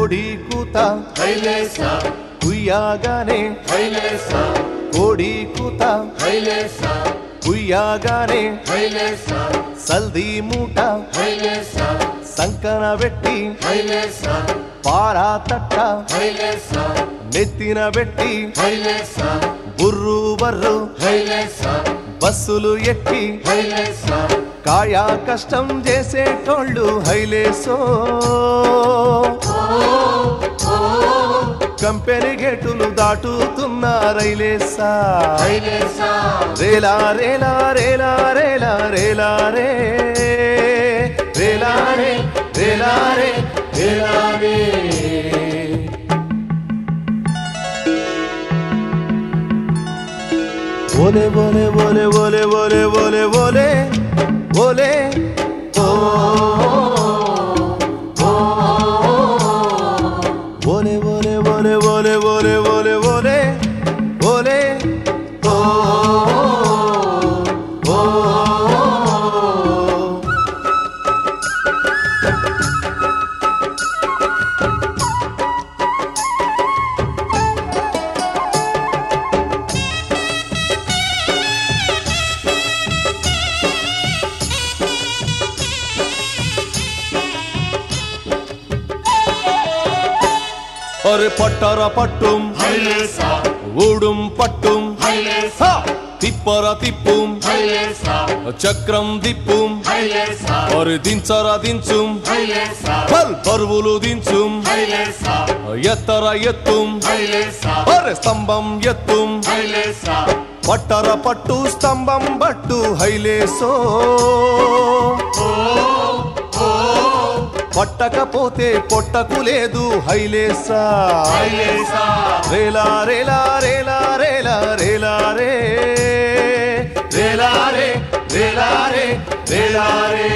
కోడి కూత హైలేసా కుయ్యాగానే హైలేసా కోడి కూత హైలేసా కుయ్యాగానే హైలేసా సల్ది మూట హైలేసా సంకన పెట్టి హైలేసా పారా తట్ట హైలేసా నెత్తిన పెట్టి హైలేసా బుర్రు బర్రు హైలేసా బస్సులు ఎక్కి హైలేసా కాయా కష్టం చేసేటోళ్ళు హైలేసో కంపెనీ గేటులు దాటుతున్న రైలేసా హైలేసా రేలా రేలా రేలా రేలా రేలా రే రేలా రే రేలా రే రేలా రే ఓలే ఓలే ఓలే ఓలే ఓలే ఓలే ఓలే ఓలే ఓ ఓలే ఓలే ఓలే ఓలే ఓలే ఓలే ఓలే ఓలే ఓ ఓ అరే పట్టర పట్టుం హైలేసా ఊడుం పట్టుం హైలేసా హ! తిప్పర తిప్పుం హైలేసా చక్రం దిప్పుం హైలేసా అరే దించర దించుం హైలేసా పల్ పరువులు దించుం హైలేసా ఎత్తర ఎత్తుం హైలేసా అరే స్తంభం ఎత్తుం హైలేసా పట్టర పట్టు స్తంభం బట్టు హైలేసో పట్టకపోతే పొట్టకు లేదు హైలేసా హైలేసా రేలా రేలా రేలా రేలా రేలా రే రేలా రే రేలా రే రేలా రే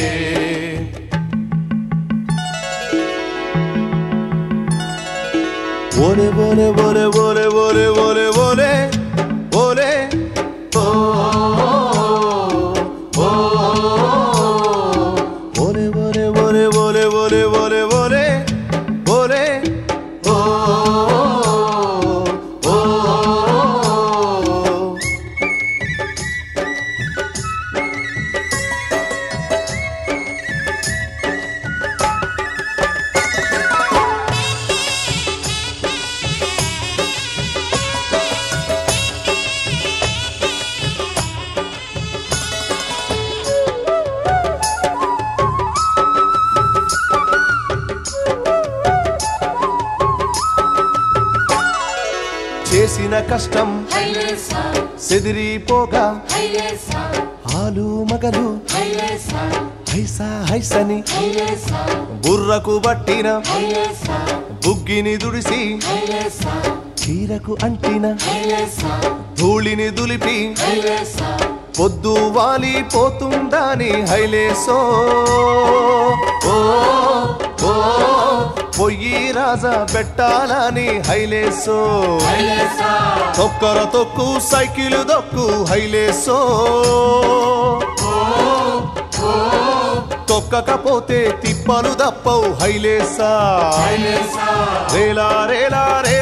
ఓలే ఓలే ఓలే ఓలే ఓలే ఓలే ఓలే ఓలే ఓ ఓ ఓలే ఓలే ఓలే ఓలే ఓలే ఓలే ఓలే ఓలే ఓ ఓ చేసిన కష్టం హైలేసా సెదిరిపోగా హైలేసా ఆలు మగలు హైలేసా హైసా హైసని హైలేసా బుర్రకు బట్టిన హైలేసా బుగ్గిని దుడిసి హైలేసా చీరకు అంటిన హైలేసా ధూళిని దులిపి హైలేసా పొద్దు వాలిపోతుందని హైలేసో ఓ ఓ పొయ్యి రాజా పెట్టాలని హైలేసో హైలేసా తొక్కర తొక్కు సైకిల్ దొక్కు హైలేసో తొక్కకపోతే తిప్పలు దప్పవు హైలేసా హైలేసా రేలా రేలా రే